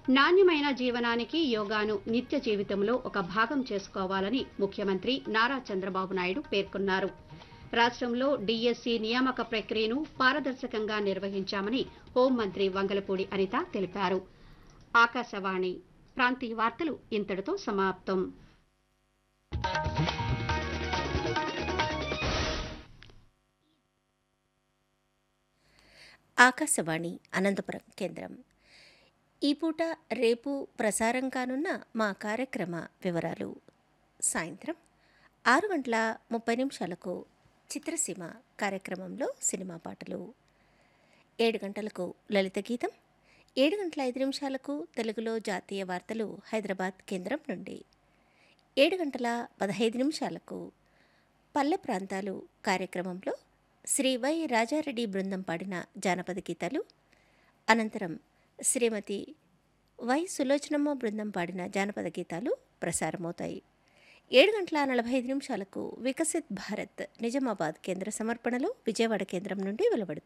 నాణ్యమైన జీవనానికి యోగాను నిత్య జీవితంలో ఒక భాగం చేసుకోవాలని ముఖ్యమంత్రి నారా చంద్రబాబు నాయుడు పేర్కొన్నారు రాష్ట్రంలో డీఎస్సీ నియామక ప్రక్రియను పారదర్శకంగా నిర్వహించామని హోంమంత్రి వంగలపూడి అనిత తెలిపారు ఆకాశవాణి ప్రాంతీయ వార్తలు ఇంతటితో సమాప్తం ఆకాశవాణి అనంతపురం కేంద్రం ఈ పూట రేపు ప్రసారం కానున్న మా కార్యక్రమ వివరాలు సాయంత్రం ఆరు గంటల ముప్పై నిమిషాలకు చిత్రసీమ కార్యక్రమంలో సినిమా పాటలు ఏడు గంటలకు లలిత గీతం ఏడు గంటల ఐదు నిమిషాలకు తెలుగులో జాతీయ వార్తలు హైదరాబాద్ కేంద్రం నుండి ఏడు గంటల పదహైదు నిమిషాలకు పల్లె ప్రాంతాలు కార్యక్రమంలో శ్రీ వై రాజారెడ్డి బృందం పాడిన జానపద గీతాలు అనంతరం శ్రీమతి వై సులోచనమ్మ బృందం పాడిన జానపద గీతాలు ప్రసారమవుతాయి ఏడు గంటల నలభై ఐదు నిమిషాలకు వికసిత్ భారత్ నిజామాబాద్ కేంద్ర సమర్పణలో విజయవాడ కేంద్రం నుండి వెలువడుతుంది